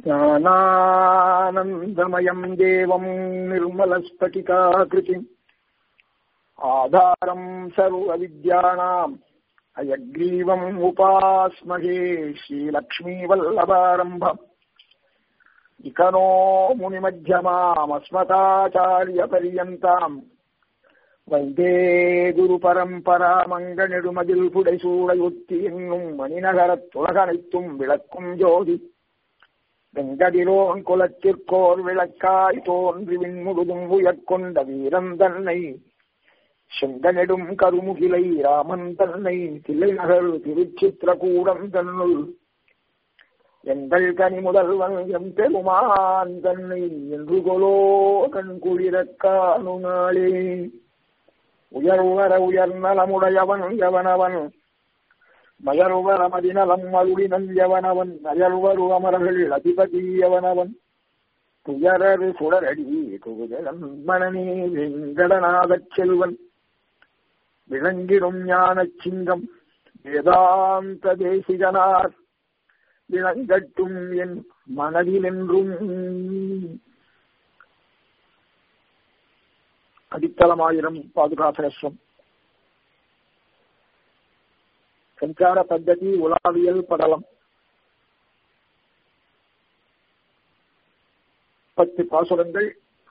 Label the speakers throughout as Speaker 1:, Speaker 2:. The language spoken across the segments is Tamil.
Speaker 1: ज्ञानानन्दमयम् देवम् निर्मलस्फटिकाकृतिम् आधारम् सर्वविद्यानाम् अयग्रीवम् उपास्महे श्रीलक्ष्मीवल्लभारम्भम् इकनो मुनिमध्यमामस्मताचार्यपर्यन्ताम् வைதே குரு பரம்பராமங்கனெடுமதில் புடைசூடையொத்தி என்னும் மணிநகரத் துலகனைத்தும் விளக்கும் ஜோதி வெங்கதிரோன் குலத்திற்கோர் விளக்காய் தோன்றி விண்முழுதும் உயர்கொண்ட வீரன் தன்னை செங்கனெடும் கருமுகிலை ராமன் தன்னை தில்லை நகர் திருச்சித்திரகூடம் தன்னுள் எங்கள் கனி முதல்வன் எம் பெருமான் தன்னை என்று கொலோ கண் குளிரக் காணு நாளே உயர்வர உயர்நலமுடையவன் எவனவன் மயர்வர மதிநலம் அருளினன் எவனவன் அயர்வரு அமரர்கள் அதிபதி எவனவன் துயரரு சுடரடி துகுதலன் மனநே வெங்கடநாதச் செல்வன் விளங்கிடும் ஞானச் சிங்கம் வேதாந்த தேசிகனார் விளங்கட்டும் என் மனதிலென்றும் அடித்தளமாயிரம் பாதுகாசனஸ்வம் சஞ்சார பத்ததி உலாவியல் படலம் பத்து பாசுரங்கள்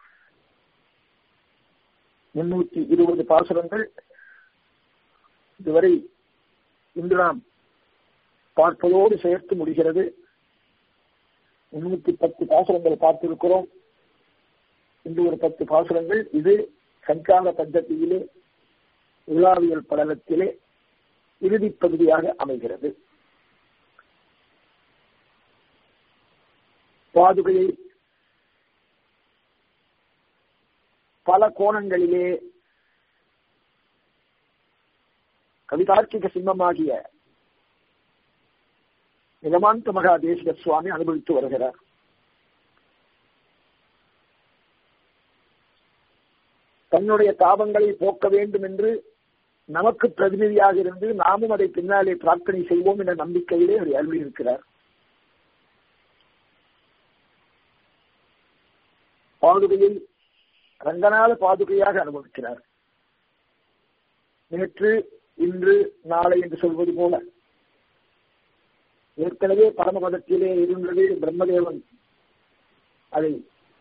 Speaker 1: முன்னூத்தி இருபது பாசுரங்கள் இதுவரை இன்று நாம் பார்ப்பதோடு சேர்த்து முடிகிறது முன்னூத்தி பத்து பாசுரங்கள் பார்த்திருக்கிறோம் இன்று ஒரு பத்து பாசுரங்கள் இது சஞ்சார பద్ధதியிலே உலாவியல் படலத்திலே இறுதிப் பகுதியாக அமைகிறது பாதுகையை பல கோணங்களிலே கவிதார்க்கிக சிம்மமாகிய நிலமாந்த மகா தேசிக சுவாமி அனுபவித்து வருகிறார் தன்னுடைய தாபங்களை போக்க வேண்டும் என்று நமக்கு பிரதிநிதியாக இருந்து நாமும் அதை பின்னாலே பிரார்த்தனை செய்வோம் என்ற நம்பிக்கையிலே அவர் அருளி இருக்கிறார் பாதுகையை ரங்கநாத பாதுகையாக அனுபவிக்கிறார் நேற்று இன்று நாளை என்று சொல்வது போல ஏற்கனவே பரமபதத்திலே இருந்தது பிரம்மதேவன் அதை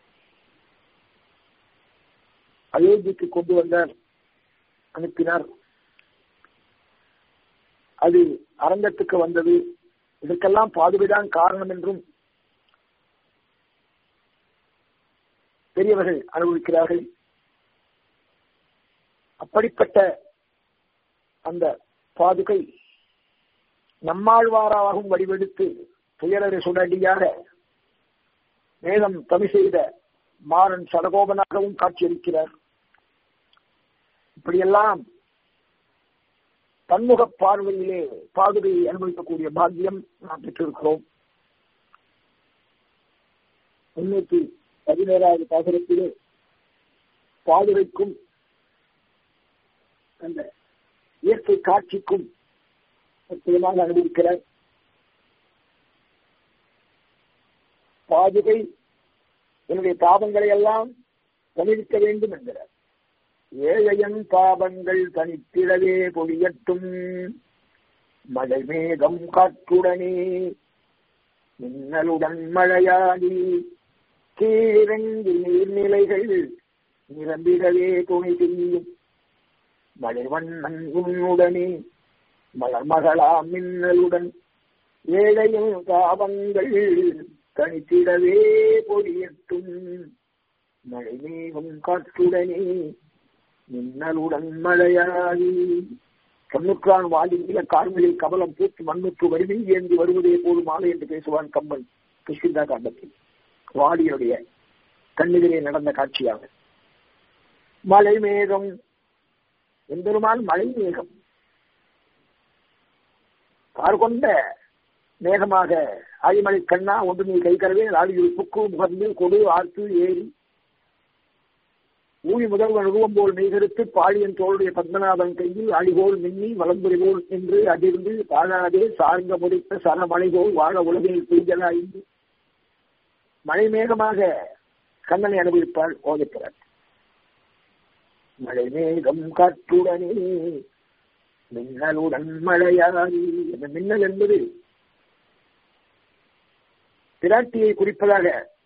Speaker 1: அயோத்திக்கு கொண்டு வந்தார் அனுப்பினார் அது அரங்கத்துக்கு வந்தது இதற்கெல்லாம் பாதுகைதான் காரணம் என்றும் பெரியவர்கள் அனுபவிக்கிறார்கள் அப்படிப்பட்ட அந்த பாதுகை நம்மாழ்வாராகவும் வடிவெடுத்து துயரறு சுடடியாக வேதம் தமிழ் செய்த மாறன் சடகோபனாகவும் காட்சியளிக்கிறார் இப்படியெல்லாம் பன்முக பார்வையிலே பாதுகையை அனுபவிக்கக்கூடிய பாக்கியம் நாம் பெற்றிருக்கிறோம் முன்னூத்தி பதினேழாவது பாசுரத்திலே பாதுகைக்கும் அந்த இயற்கை காட்சிக்கும் முக்கியமாக அனுபவிக்கிறார் பாதுகை என்னுடைய பாவங்களை எல்லாம் தணிவிக்க வேண்டும் என்கிறார் ஏழையன் பாவங்கள் தனித்திடவே பொழியட்டும் மழை மேகம் காற்றுடனே மின்னலுடன் மழையாடி கீழங்கு நீர்நிலைகள் நிரம்பிடவே துணை செய்யும் மலைவண்ணன் உன்னுடனே மலர்மகளா மின்னலுடன் ஏழையும் தாபங்கள் தனித்திடவே பொடியட்டும் மழை மேகம் காற்றுடனே மின்னலுடன் மழையாகி கண்ணுக்கான் வாடிய கார்களில் கமலம் பூத்து மண்ணுக்கு வறுமை ஏந்தி வருவதே போது மாலை என்று பேசுவான் கம்பன் கிருஷ்ணா காண்டத்தில் வாடியுடைய கண்ணெதிரே நடந்த காட்சியாக மழை மேகம் எம்பெருமான் மழை மேகம் கொண்ட மேகமாக ஆழிமலை கண்ணா ஒன்று நீ கை கரவே ஆழியில் புக்கு முகர்ந்து கொடு ஆர்த்து ஏறி ஊழி முதல்வன் உருவம் போல் மெய்கெடுத்து பாழியன் தோளுடைய பத்மநாபன் கையில் அழிகோல் மின்னி வலம்புரி போல் என்று அதிர்ந்து தாழாதே சார்ந்த முடித்த சரமலை போல் வாழ உலகில் பெய்தலாய்ந்து மழை மேகமாக கண்ணனை அனுபவிப்பாள் ஓதைக்கிறார் மழை மேகம் காற்றுடனே மின்னலுடன் மழையாகி அந்த மின்னல் என்பது பிராட்டியை குறிப்பதாக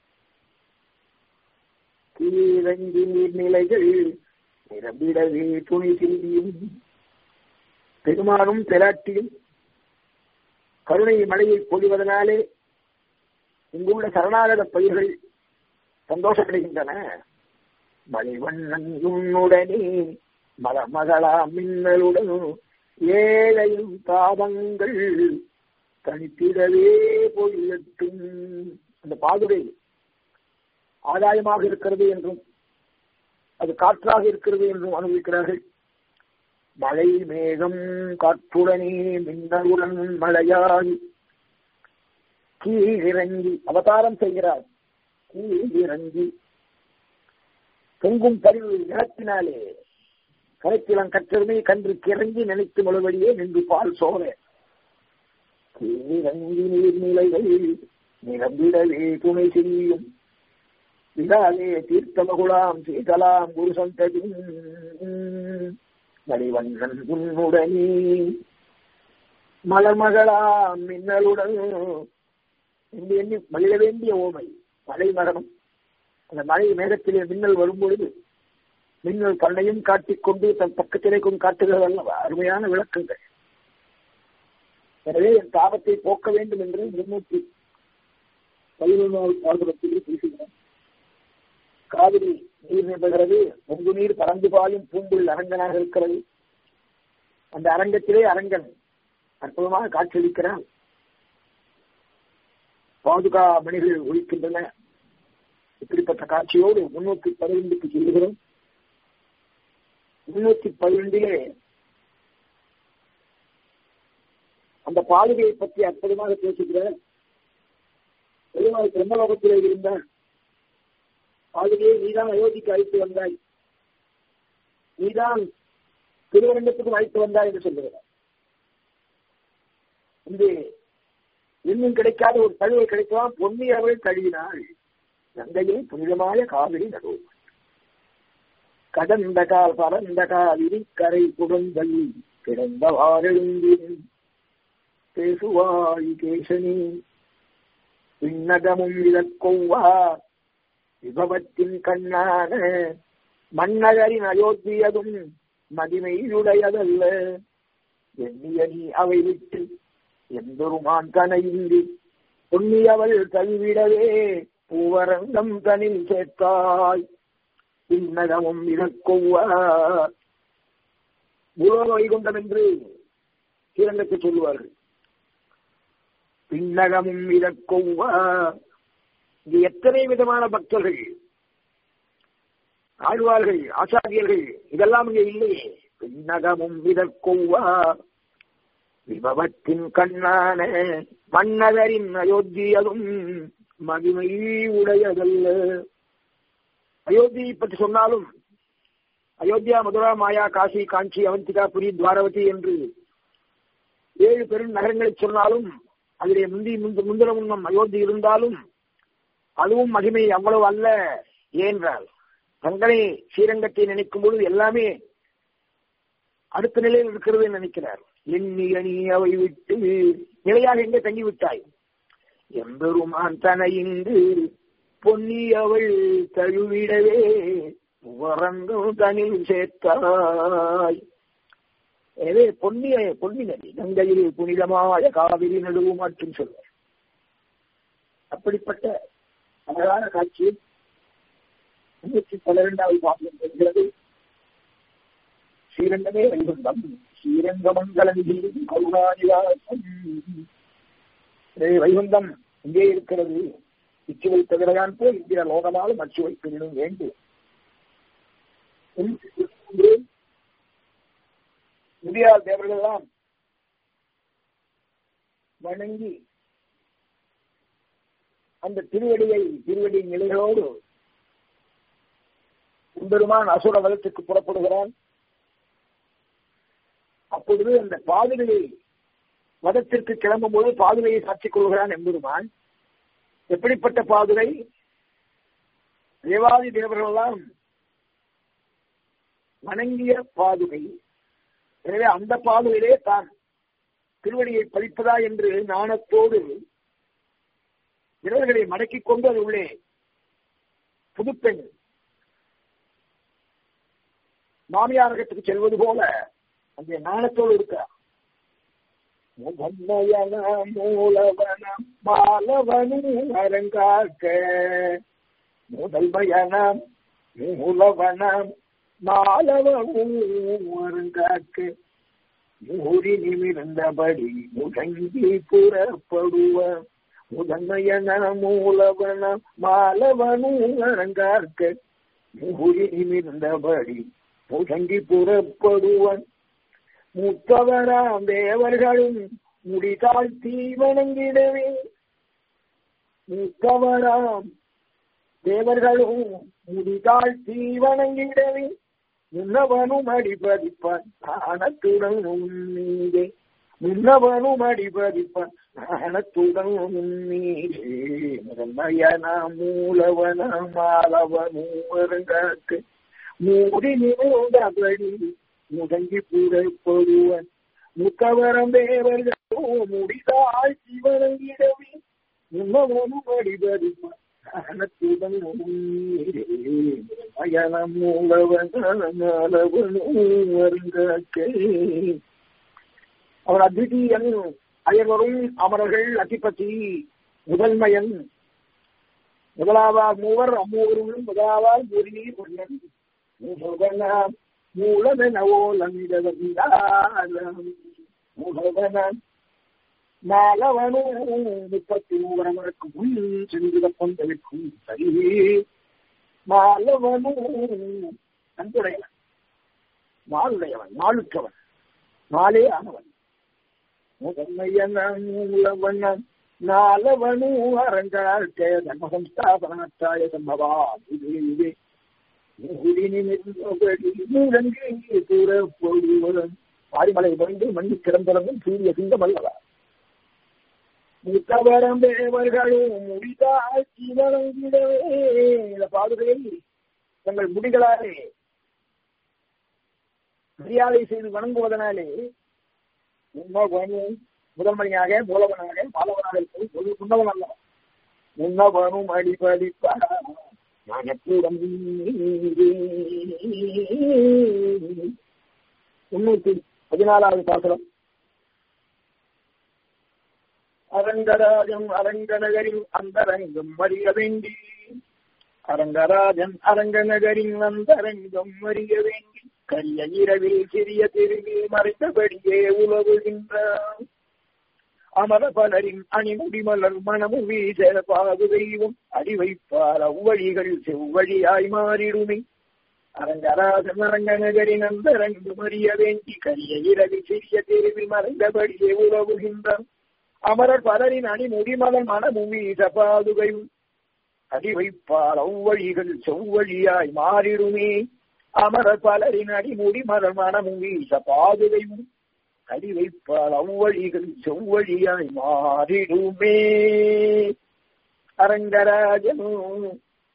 Speaker 1: கீழங்கி நீர்நிலைகள் நிரம்பிடவே துணை செய்தியும் பெருமானும் பிராட்டியும் கருணை மழையை பொழிவதனாலே இங்குள்ள சரணாகத பயிர்கள் சந்தோஷப்படுகின்றன மலைவண்ணன் உன்னுடனே மலமகளா மின்னலுடன் ஏழையும் தாபங்கள் தனித்திடவே பொழியட்டும் அந்த பாதுகை ஆதாயமாக இருக்கிறது என்றும் அது காற்றாக இருக்கிறது என்றும் அனுபவிக்கிறார்கள் மழை மேகம் காற்றுடனே மின்னலுடன் மழையாகி கீழிறங்கி அவதாரம் செய்கிறார் கீழிறங்கி பொங்கும் பரிவு நிலத்தினாலே கரைக்கிலம் கற்றதுமே கன்று கிறங்கி நினைத்து முழுவடியே நின்று பால் சோழ கீழிறங்கி நீர்நிலைகள் நிரம்பிடவே துணை செய்யும் விடாலே தீர்த்தமகுலாம் சீதலாம் குரு சந்ததி மணிவண்ணன் உன்னுடனே மலர்மகளாம் மின்னலுடன் என்று எண்ணி மகிழ வேண்டிய ஓமை மழை மரணம் அந்த மழை மேகத்திலே மின்னல் வரும்பொழுது மின்னல் கண்ணையும் காட்டிக்கொண்டு தன் பக்கத்திலே கொண்டு காட்டுகிறது அல்லவா அருமையான விளக்கங்கள் எனவே என் தாபத்தை போக்க வேண்டும் என்று முன்னூற்றி பதினொன்றாவது பாதுகாப்பில் பேசுகிறேன் காவிரி நீர் நிபுகிறது பொங்கு நீர் பறந்து பாயும் பூங்குள் அரங்கனாக இருக்கிறது அந்த அரங்கத்திலே அரங்கன் அற்புதமாக காட்சியளிக்கிறான் பாதுகா மணிகள் ஒழிக்கின்றன இப்படிப்பட்ட காட்சியோடு முன்னூத்தி பதினைந்துக்கு செல்கிறோம் முன்னூத்தி பதினைந்திலே அந்த பாதுகையை பற்றி அற்புதமாக பேசுகிறார் பெருமாள் பிரம்மலோகத்திலே இருந்தார் பாதுகையை நீதான் அயோத்திக்கு அழைத்து வந்தாய் நீதான் திருவரங்கத்துக்கும் அழைத்து வந்தாய் என்று சொல்லுகிறார் இன்று இன்னும் கிடைக்காத ஒரு தழுவை கிடைக்கலாம் பொன்னி அவள் கழுவினாள் கங்கையில் புனிதമായ காவிரி நடுவு கடந்த கால் பறந்த காவிரி கரை புகந்தல் கிடந்தவாறெழுந்தின் பேசுவாய் கேசனி விண்ணகமும் விளக்கொவ்வா விபவத்தின் கண்ணான மன்னகரின் அயோத்தியதும் மதிமையுடையதல்ல எண்ணிய நீ அவை விட்டு எந்தொருமான் கனையின்றி பொன்னியவள் தழுவிடவே பூவரங்கம் தனில் சேர்த்தாய் பின்னகமும் இறக்கொவ்வ பூலோக வைகுண்டம் என்று ஸ்ரீரங்கத்தை சொல்லுவார்கள் பின்னகமும் இறக்கொவ்வ இங்கு எத்தனை விதமான பக்தர்கள் ஆழ்வார்கள் ஆச்சாரியர்கள் இதெல்லாம் இங்கே இல்லையே பின்னகமும் இதற்கொவ்வா விபவத்தின் கண்ணான மன்னகரின் அயோத்தியதும் மகிமை உடையதல்ல அயோத்தியை பற்றி சொன்னாலும் அயோத்தியா மதுரா மாயா காசி காஞ்சி அவந்திகா புரி துவாரவதி என்று ஏழு பெரும் நகரங்களை சொன்னாலும் அதிலே முந்தி முந்து முந்திர முன்னம் அயோத்தி இருந்தாலும் அதுவும் மகிமை அவ்வளவு அல்ல ஏன்றால் தங்களை ஸ்ரீரங்கத்தை நினைக்கும் பொழுது எல்லாமே அடுத்த நிலையில் இருக்கிறது நினைக்கிறார் எண்ணிய நீ அவை விட்டு நிலையாக எங்கே தங்கிவிட்டாய் எம்பெருமான் தனையின்று பொன்னி அவள் தழுவிடவே உவரங்கும் தனில் சேர்த்தாய் எனவே பொன்னிய பொன்னி நதி கங்கையில் புனிதமாய காவிரி நடுவு மற்றும் சொல்வார் அப்படிப்பட்ட அழகான காட்சி முன்னூற்றி பன்னிரெண்டாவது பாகம் என்கிறது ஸ்ரீரங்கமே வைகுண்டம் ஸ்ரீரங்கமங்கலநிதி கருணாநிவாசம் வைகுண்டம் இங்கே இருக்கிறது இச்சுவை தவிரையான் போல் இந்திய லோகமாலும் அச்சுவை பின்னும் வேண்டும் இந்தியா தேவர்களெல்லாம் வணங்கி அந்த திருவடியை திருவடி நிலைகளோடு பெருமான் அசுர வதத்துக்கு புறப்படுகிறான் அப்பொழுது அந்த பாதுகையை வதத்திற்கு கிளம்பும் போது பாதுகையை சாட்சிக் கொள்கிறான் எம்பெருமான் எப்படிப்பட்ட பாதுகை தேவாதி தேவர்களெல்லாம் வணங்கிய பாதுகை எனவே அந்த பாதுகையிலே தான் திருவடியை பதிப்பதா என்று நாணத்தோடு விரல்களை மடக்கிக் கொண்டு அது உள்ளே புதுப்பெண் மாமியாரகத்துக்கு செல்வது போல அந்த நாணத்தோடு இருக்கிறார் முதன்மையனம் மூலவனம் மாலவனும் அரங்காக்க முதல்மையனம் மூலவனம் மாலவனும் அரங்காக்க மூறி நிமிர்ந்தபடி முழங்கி புறப்படுவ முதன்மையன மூலவன மாலவனும் அரங்கார்க்க மூறி நிமிர்ந்தபடி முழங்கி புறப்படுவன் மூத்தவராம் தேவர்களும் முடிதாழ்த்தி வணங்கிடவே மூத்தவராம் தேவர்களும் முடிதாழ்த்தி வணங்கிடவே முன்னவனும் அடிபதிப்பான் நாணத்துடன் உன்னீரே முன்னவனும் அடிபதிப்பான் நாணத்துடன் உன்னீரே முதன்மையனா மூலவன மாலவனும் வருங்காக்கு மூடி நிமிர்ந்தபடி முடங்கி புறப்படுவன் முத்தவரம் தேவர்களோ முடிதாய் சிவனங்கிடவே முன்னவனும் அடிபதிப்பான் ஞானத்துடன் அயனம் மூலவனவனுங்கே அவர் அத்விதீயன் அயர்வரும் அமரர்கள் அதிபதி முதன்மையன் முதலாவார் மூவர் அம்மூவரும் முதலாவார் முருகி பொன்னன் மூலமெனவோலம் மூலவனம் மாலவனும் முப்பத்தி மூவரவருக்கு முன் சென்று கொண்டிருக்கும் சரி மாலவனும் நன்றுடையவன் மாளுடையவன் மாளுற்றவன் மாலே ஆனவன் முதன்மையன் மூலவண்ணன் நாலவனும் அரங்காழ்க்க தர்மசம்ஸ்தாபனாச்சாய சம்பவா இதுவே பாரிமலை வந்து மண்ணி கிடந்தளவும் சூரிய சிங்கம் அல்லவா முத்தவரம் தேவர்களும் முடிதாக்கி வழங்கிடவே இந்த பாதுகையை தங்கள் முடிகளாலே மரியாதை செய்து வணங்குவதனாலே முன்னவனும் முதன்மையாக மூலவனாக மாலவனாக இருப்பது முன்னவன் அல்ல முன்னவனும் அடிபடிப்பா ஞானத்துடன் முன்னூத்தி பதினாலாவது பாசுரம் அரங்கராஜன் அரங்கநகரில் அந்தரங்கம் அறிய வேண்டி அரங்கராஜன் அரங்கநகரின் அந்தரங்கம் அறிய வேண்டி கரிய இரவில் சிறிய தெருவில் மறைத்தபடியே உலவுகின்றான் அமர பலரின் அணிமுடி மலர் மனமு வீச பாது தெய்வம் அடி வைப்பார் அவ்வழிகள் செவ்வழியாய் மாறிடுமே அரங்கராஜன் அரங்கநகரின் அந்தரங்கம் அறிய வேண்டி கரிய இரவில் சிறிய தெருவில் மறைந்தபடியே உலவுகின்றான் அமரர் பலரின் அணிமுடி மலர் மனமும் வீச பாதுகையும் அடி வைப்பார் அவ்வழிகள் செவ்வழியாய் மாறிடுமே அமரர் பலரின் அடிமுடி மலர் மனமும் வீச பாதுகையும் அடி வைப்பால் அவ்வழிகள் செவ்வழியாய் மாறிடுமே அரங்கராஜனும்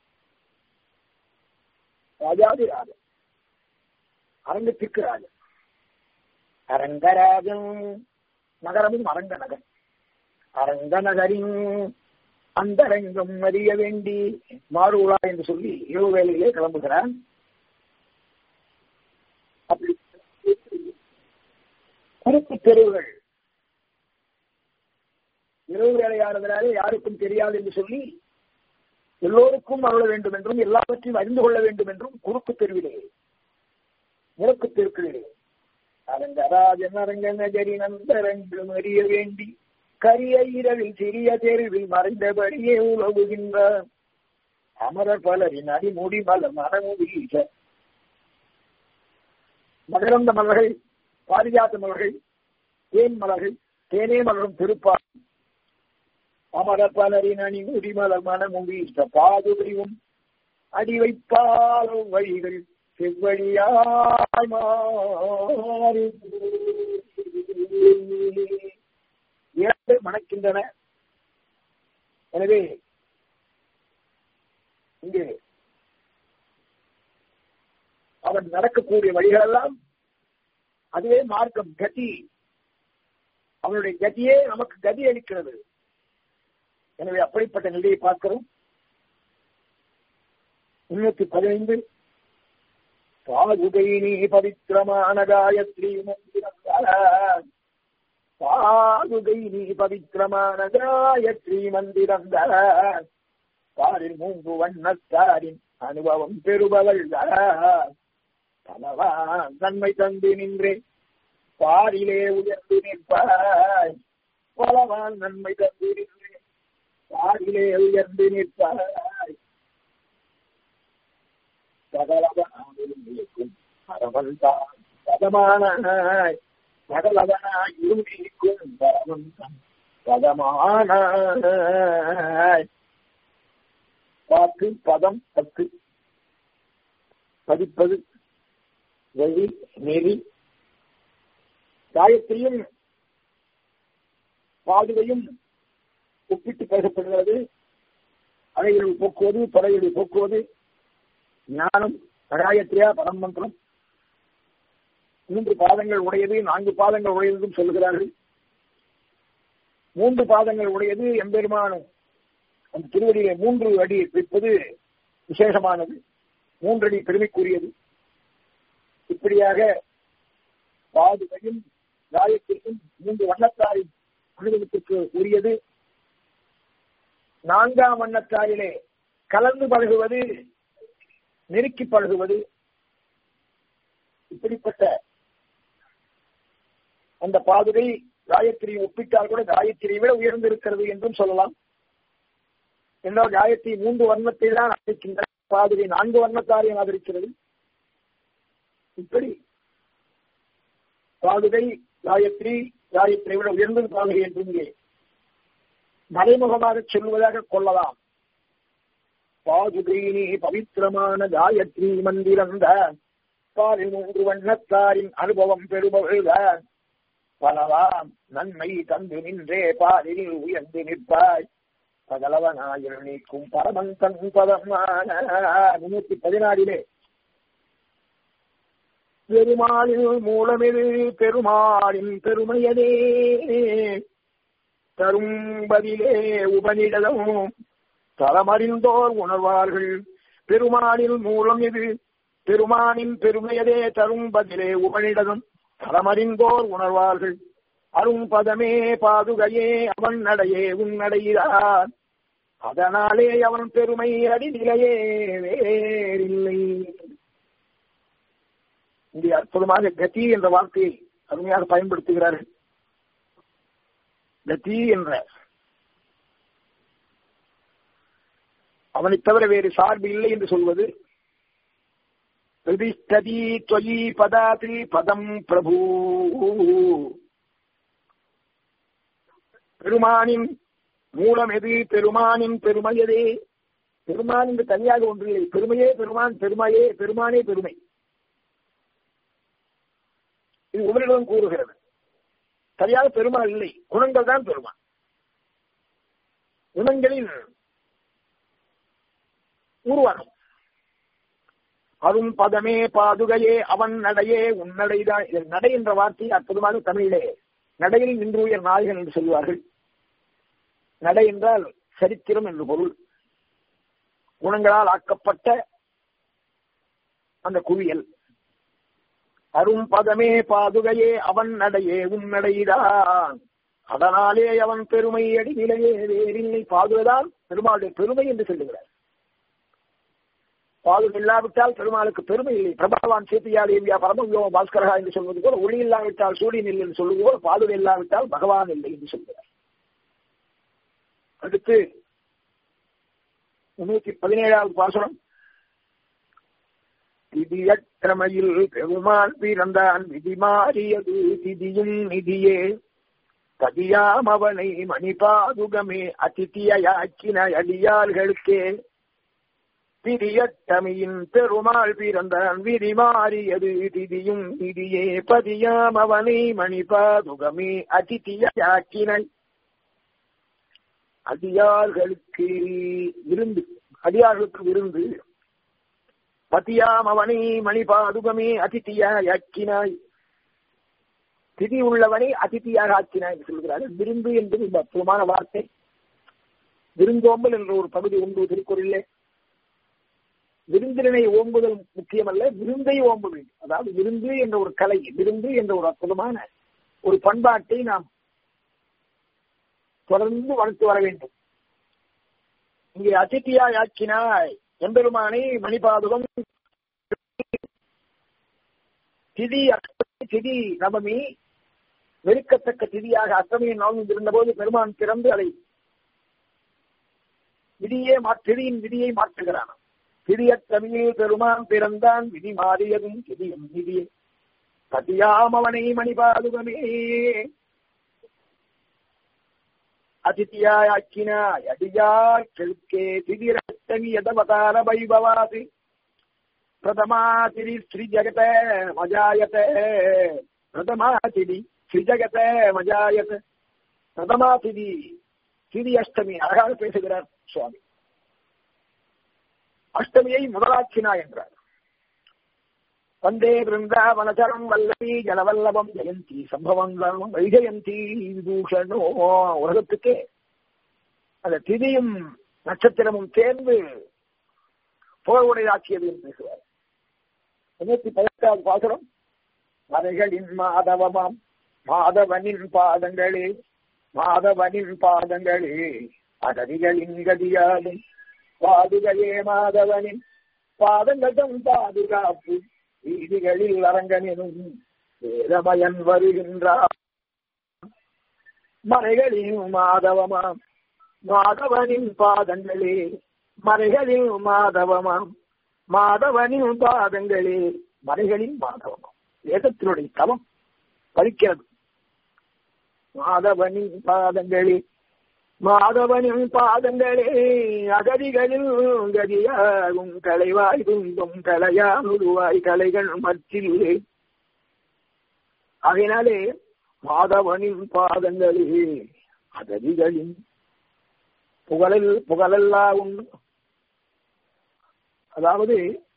Speaker 1: ராஜாதி ராஜன் அரங்கத்திற்கு ராஜன் அரங்கராஜன் நகரமும் அரங்க நகர் அரங்க நகரின் அந்தரங்கம் அறிய வேண்டி மாறுவா என்று சொல்லி இரவு வேலையிலே கிளம்புகிறான் அப்படி குறுக்கு தெருவுகள் இரவு வேலையானதுனாலே யாருக்கும் தெரியாது என்று சொல்லி எல்லோருக்கும் அருள வேண்டும் என்றும் எல்லாவற்றையும் அறிந்து கொள்ள வேண்டும் என்றும் குறுக்கு தெருவிலே முறுக்கு தெருக்களிலே அரங்கராஜன் அரங்கநகரி நந்தரங்கம் அறிய வேண்டி கரிய இரவில் சிறிய தெருவில் மறைந்தபடியே உலவுகின்றார் அமரர் பலரின் அடிமுடி மலர் மனமு வீச மகரந்த மலர்கள் பாரிஜாத்த மலர்கள் தேன் மலர்கள் தேனே மலரும் திருப்பார் அமர பலரின் அணி முடிமலர் மனமும் வீச பாதுகையும் அடி வைப்பாலும் வழிகள் செவ்வழியாய் மாறி இரண்டு மணக்கின்றன எனவே இங்கே அவன் நடக்கக்கூடிய வழிகளெல்லாம் அதுவே மார்க்கம் கதி அவனுடைய கதியே நமக்கு கதி அளிக்கிறது எனவே அப்படிப்பட்ட நிலையை பார்க்கிறோம் முன்னூத்தி பதினைந்து பாதுகைனி பவித்திரமான காயத்ரி மந்திரம் பாதுகைனி பவித்திரமான காயத்ரி மந்திரம் பாரில் மூன்று வண்ணத்தாரின் அனுபவம் பெறுபவள் பலவா நன்மை தந்து நின்றேன் பாரிலே உயர்ந்து நிற்பாய் பலவான் நன்மை தந்து நின்றேன் பாரிலே உயர்ந்து நிற்பாய் சகலவனாயிருக்கும் பரவன்தான் பதமானாய் சகலவனாய் இருக்கும் பரவன்தான் பதமானாய் பாட்டு பதம் பத்து பதிப்பது வழி நெறி காயத்ரியும் பாதுகையும் ஒப்பிட்டு பேசப்படுகிறது அறைகளை போக்குவது தொலைகளை போக்குவது ஞானம் காயத்ரியா பரமந்திரம் மூன்று பாதங்கள் உடையது நான்கு பாதங்கள் உடையதும் சொல்லுகிறார்கள் மூன்று பாதங்கள் உடையது எம்பெருமானும் அந்த திருவடியிலே மூன்று அடி வைப்பது விசேஷமானது மூன்றடி பெருமைக்குரியது இப்படியாக பாதுகையும் காயத்திற்கும் மூன்று வண்ணத்தாரின் அனுபவத்திற்கு உரியது நான்காம் வண்ணத்தாரிலே கலந்து பழகுவது நெருக்கி பழகுவது இப்படிப்பட்ட அந்த பாதுகை காயத்ரி ஒப்பிட்டால் கூட காயத்ரியை விட உயர்ந்திருக்கிறது என்றும் சொல்லலாம் என்றால் காயத்ரி மூன்று வர்ணத்தை தான் ஆதரிக்கின்றன பாதுகை நான்கு வர்ணத்தாரையும் ஆதரிக்கிறது இப்படி பாதுகை காயத்ரி காயத்ரி விட உயர்ந்தது பாதுகை என்று இங்கே மறைமுகமாக சொல்லுவதாக கொள்ளலாம் பாதுகையினி பவித்திரமான காயத்ரி மந்திரந்த பாலில் மூன்று வண்ணத்தாரின் அனுபவம் பெறுபவள்தான் பலவாம் நன்மை தந்து நின்றே பாலில் உயர்ந்து நிற்பாய் பகலவனாயில் நீக்கும் பரமன் தன் பதமான முன்னூத்தி பதினாறிலே பெருமாளின் மூலமெது பெருமாளின் பெருமையதே தரும்பதிலே உபநிடதம் தரமறிந்தோர் உணர்வார்கள் பெருமானின் மூலம் எது பெருமானின் பெருமையதே தரும் பதிலே உபனிடதும் தரமறிந்தோர் உணர்வார்கள் அரும் பதமே பாதுகையே அவன் நடையே உன் நடையிறார் அதனாலே அவன் பெருமை அடிநிலையே வேறில்லை இங்கே அற்புதமாக கதி என்ற வார்த்தையை அருமையாக பயன்படுத்துகிறார்கள் கதி என்ற அவனை தவிர வேறு சார்பு இல்லை என்று சொல்வது பிரதிஷ்டதி தொயி பதாதி பதம் பிரபு பெருமானின் மூலம் எது பெருமானின் பெருமையதே பெருமான் என்று தனியாக ஒன்றில்லை பெருமையே பெருமான் பெருமையே பெருமானே பெருமை இது உங்களிடம் கூறுகிறது சரியாக பெருமாள் இல்லை குணங்கள் தான் பெருமான் குணங்களின் உருவாகும் அரும் பதமே பாதுகையே அவன் நடையே உன் நடைதான் நடை என்ற வார்த்தை அற்புதமாக தமிழிலே நடையில் நின்று உயர் நாயகன் என்று சொல்வார்கள் நடை என்றால் சரித்திரம் என்று பொருள் குணங்களால் ஆக்கப்பட்ட அந்த குவியல் அரும் பதமே பாதுகையே அவன் நடையே உன் நடையிடான் அதனாலே அவன் பெருமை அடி நிலையே வேறில்லை பாதுகைதான் பெருமாளுடைய பெருமை என்று சொல்லுகிறார் பாதுகை இல்லாவிட்டால் பெருமாளுக்கு பெருமை இல்லை பிரபாவான் சேத்தியா தேவியா பரமவியோம பாஸ்கரகா என்று சொல்வது போல ஒளி இல்லாவிட்டால் சூரியன் இல்லை என்று சொல்வது போல பாதுகை இல்லாவிட்டால் பகவான் இல்லை என்று சொல்கிறார் அடுத்து முன்னூத்தி பதினேழாவது பாசனம் திதியற்றமையில் பெருமான் பிறந்தான் விதி மாறியது திதியும் நிதியே கதியாம் அவனை மணிபாதுகமே அதித்தியாக்கின அடியார்களுக்கே திரியட்டமையின் பெருமாள் பிறந்தான் விதி மாறியது திதியும் நிதியே பதியாம் அவனை மணிபாதுகமே அதித்தியாக்கினை அடியார்களுக்கு விருந்து அடியார்களுக்கு விருந்து பத்தியாம் அவனை மணிபாதுகமே அதித்தியாய் ஆக்கினாய் திதி உள்ளவனை அதித்தியாக ஆக்கினாய் என்று சொல்கிறார்கள் விருந்து என்பது இந்த அற்புதமான வார்த்தை விருந்தோம்பல் என்ற ஒரு பகுதி உண்டு திருக்குறளிலே விருந்தினை ஓம்புதல் முக்கியமல்ல விருந்தை ஓம்ப வேண்டும் அதாவது விருந்து என்ற ஒரு கலை விருந்து என்ற ஒரு அற்புதமான ஒரு பண்பாட்டை நாம் தொடர்ந்து வளர்த்து வர வேண்டும் இங்கே அதித்தியாய் ஆக்கினாய் எம்பெருமானை மணிபாதகம் திதி அஷ்டமி திதி நவமி வெறுக்கத்தக்க திதியாக அஷ்டமியின் நாளும் இருந்தபோது பெருமான் பிறந்து அதை விதியே திதியின் விதியை மாற்றுகிறான் திதியத்தமிழில் பெருமான் பிறந்தான் விதி மாறியதும் திதியும் விதியே பதியாம் அவனை மணிபாதுகமே அதித்தியாய் ஆக்கினாய் அடியார் கெழுக்கே திதிரஷ்டமி யதவதார வைபவாசி பிரதமா திரி ஸ்ரீ ஜகத மஜாயத பிரதமா திதி ஸ்ரீ ஜகத மஜாயத பிரதமா திதி திதி அஷ்டமி அழகாக பேசுகிறார் சுவாமி அஷ்டமியை முதலாக்கினா என்றார் வந்தே பிருந்தாவனச்சரம் வல்லவி ஜலவல்லபம் ஜெயந்தி சம்பவம் வைஜயந்தி விபூஷணோ உலகத்துக்கே அந்த திதியும் நட்சத்திரமும் சேர்ந்து புகழுடையாக்கியது என்று பேசுவார் முன்னூத்தி பதினெட்டாவது பாசுரம் மறைகளின் மாதவமாம் மாதவனின் பாதங்களே மாதவனின் பாதங்களே அகதிகளின் கதியாலும் பாதுகையே மாதவனின் பாதங்கதம் பாதுகாப்பு வீதிகளில் அரங்கனும் வேதமயன் வருகின்றார் மறைகளின் மாதவமாம் மாதவனின் பாதங்களே மறைகளில் மாதவமாம் மாதவனின் பாதங்களே மறைகளின் மாதவமாம் வேதத்தினுடைய தவம் பறிக்கிறது மாதவனின் பாதங்களே மாதவனின் பாதங்களே அகதிகளில் கதியாகும் கலைவாய் துன்பம் கலையானுருவாய் கலைகள் மற்றில்லே அதனாலே மாதவனின் பாதங்களே அகதிகளின் புகழில் புகழல்லா உண்டு அதாவது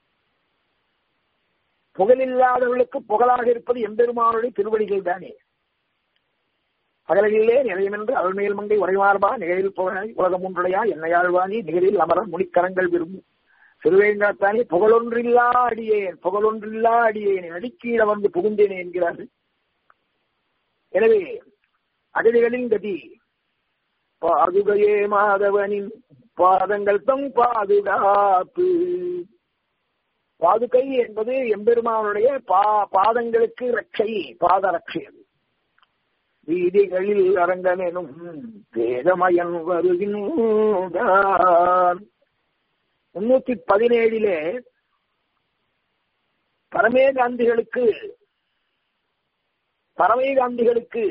Speaker 1: புகழில்லாதவர்களுக்கு புகழாக இருப்பது எம்பெருமானுடைய திருவடிகள் தானே அகலையிலே நிறையமென்று அருள்மேல் மங்கை உரைமார்பா நிகழில் புகழாய் உலகம் ஒன்றுடையா என்னையாழ்வானி நிகழில் அமரர் முனிக்கரங்கள் விரும்பும் சிறுவேங்காத்தானே புகழொன்றில்லா அடியேன் புகழொன்றில்லா அடியேன் நடிக்கீழ வந்து புகுந்தேனே என்கிறார்கள் எனவே அகதிகளின் கதி பாதுகையே மாதவனின் பாதங்கள் தம் பாதுகாப்பு பாதுகை என்பது எம்பெருமானுடைய பா பாதங்களுக்கு ரட்சை பாத ரட்சை அது வீதிகளில் அரங்கமெனும் வேதமயன் வருகின்றான் முன்னூத்தி பதினேழிலே பரமே காந்திகளுக்கு பரமே காந்திகளுக்கு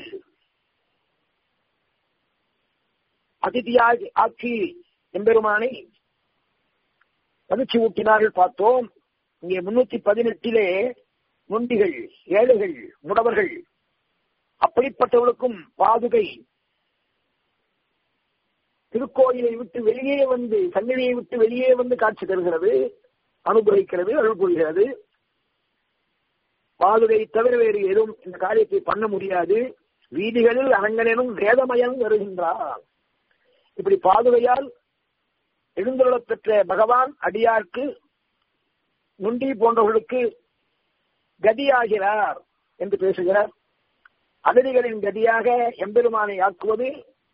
Speaker 1: அதிதியாகி ஆக்கி எம்பெருமானை மகிழ்ச்சி ஊட்டினார்கள் பார்த்தோம் இங்கே முன்னூத்தி பதினெட்டிலே நொண்டிகள் ஏழைகள் முடவர்கள் அப்படிப்பட்டவர்களுக்கும் பாதுகை திருக்கோயிலை விட்டு வெளியே வந்து சன்னதியை விட்டு வெளியே வந்து காட்சி தருகிறது அனுகிரகிக்கிறது அருள் புரிகிறது பாதுகை தவிர வேறு எதுவும் இந்த காரியத்தை பண்ண முடியாது வீதிகளில் அரங்கனும் வேதமயம் வருகின்றார் இப்படி பாதுகையால் எழுந்துள்ளப் பெற்ற பகவான் அடியார்க்கு நுண்டி போன்றவர்களுக்கு கதியாகிறார் என்று பேசுகிறார் அகதிகளின் கதியாக எம்பெருமானை ஆக்குவது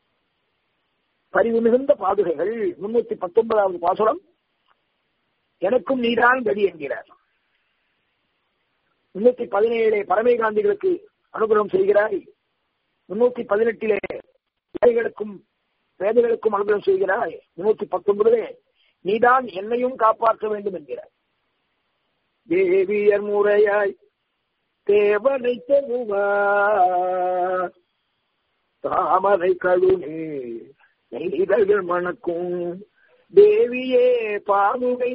Speaker 1: பரிவு மிகுந்த பாதுகைகள் முன்னூத்தி பத்தொன்பதாவது பாசுரம் எனக்கும் நீதான் கதி என்கிறார் முன்னூத்தி பதினேழு பரமேகாந்திகளுக்கு அனுகிரகம் செய்கிறாய் முன்னூத்தி பதினெட்டிலே ஏழைகளுக்கும் வேதைகளுக்கும் அனுகிரகம் செய்கிறாய் முன்னூத்தி பத்தொன்பதிலே நீதான் என்னையும் காப்பாற்ற வேண்டும் என்கிறார் தேவியர் முறையாய் தேவனை தருவார் தாமரை கழுனே நெய்தல்கள் மணக்கும் தேவியே பாதுகை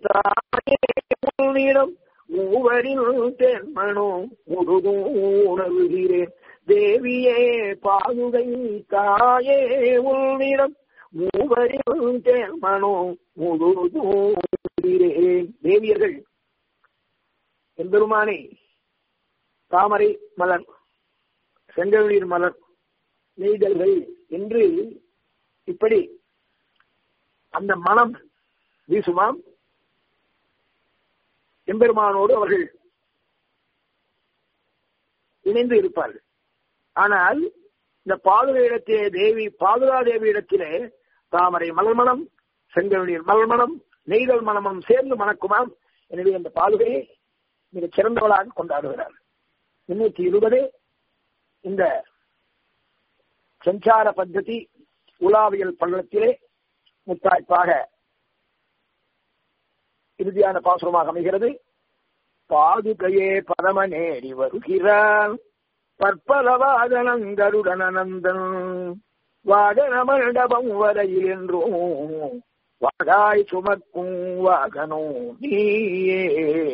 Speaker 1: தாயிடம் மூவரில் தென்மனோ முழுதும் உணர்கிறேன் தேவியே பாதுகை தாயே உன்னிடம் மூவரில் தென்மனோ முழுதும் வருகிறேன் தேவியர்கள் எம்பெருமானை தாமரை மலர் செங்கவீர் மலர் நெய்தல்கள் என்று இப்படி அந்த மனம் வீசுமாம் எம்பெருமானோடு அவர்கள் இணைந்து இருப்பார்கள் ஆனால் இந்த பாதுகா இடத்திலே தேவி பாதுகா தேவி இடத்திலே தாமரை மலர்மணம் செங்கவீர் மலர்மணம் நெய்தல் மனமும் சேர்ந்து மணக்குமாம் எனவே அந்த பாதுகையை மிகச் சிறந்தவளாக கொண்டாடுகிறார் முன்னூற்றி இருபது இந்த சஞ்சார பద్ధதி உலாவியல் பள்ளத்திலே முத்தாய்ப்பாக இறுதியான பாசுரமாக அமைகிறது பாதுகையே பரமநேரி வருகிறான் பற்பலவாதனங்கருடன் அனந்தன் வாகன மண்டபம் வரையில் என்றும் வாகாய் சுமக்கும் வாகனோ நீயே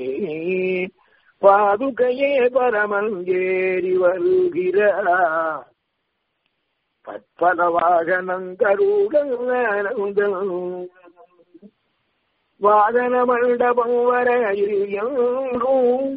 Speaker 1: பாதுகையே பரமன் ஏறி வருகிறார் பற்பல வாகனங்கருடன் வாகன மண்டபம் வரையில் எங்கும்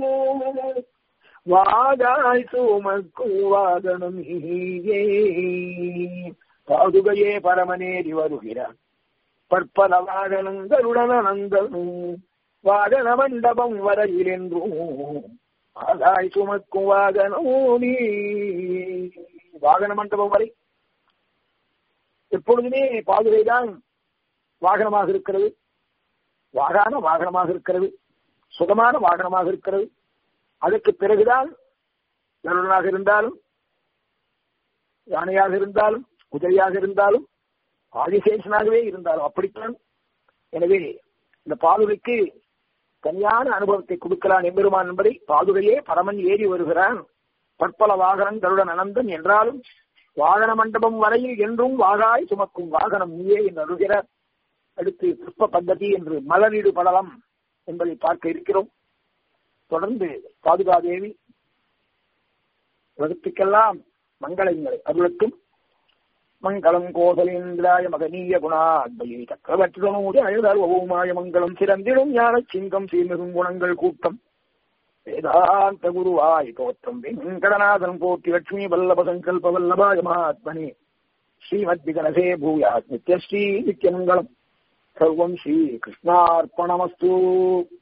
Speaker 1: வாதாய் சுமக்கும் வாகனம் நீயே பாதுகையே பரமனேறி வருகிறார் பற்பல வாகனங்களுடன் அனந்தனும் வாகன மண்டபம் வரையில் என்றும் ஆதாய் சுமக்கும் வாகனோ நீ வாகன மண்டபம் வரை எப்பொழுதுமே பாதுகைதான் வாகனமாக இருக்கிறது வாகான வாகனமாக இருக்கிறது சுகமான வாகனமாக இருக்கிறது அதற்கு பிறகுதான் கருடனாக இருந்தாலும் யானையாக இருந்தாலும் குதிரையாக இருந்தாலும் ஆதிசேஷனாகவே இருந்தாலும் அப்படித்தான் எனவே இந்த பாதுகைக்கு தனியான அனுபவத்தை கொடுக்கிறான் எம்பெருமான் என்பதை பாதுகையே பரமன் ஏறி வருகிறான் பற்பல வாகனம் கருடன் அனந்தன் என்றாலும் வாகன மண்டபம் வரையில் என்றும் வாகாய் சுமக்கும் வாகனம் நீயே என்று அருகிறார் அடுத்து புஷ்ப பத்ததி என்று மலரிடு படலம் என்பதை பார்க்க இருக்கிறோம் தொடர்ந்து பாதுகாதேவி உலகத்துக்கெல்லாம் மங்களங்களை அருளுக்கும் மங்களம் கோசலேந்திராய மகனீய குணாத்மயி சக்கரவர்த்திதனோடு அழுதால் ஒவ்வொருமாய மங்களம் சிறந்திடும் ஞான சிங்கம் சீர்மிகும் குணங்கள் கூட்டம் வேதாந்த குருவாய் தோற்றம் வெங்கடநாதன் போற்றி லட்சுமி வல்லப சங்கல்ப வல்லபாய மகாத்மனே ஸ்ரீமத் விகனசே பூயா நித்யஸ்ரீ நித்யமங்கலம் சர்வம் ஸ்ரீ கிருஷ்ணார்ப்பணமஸ்து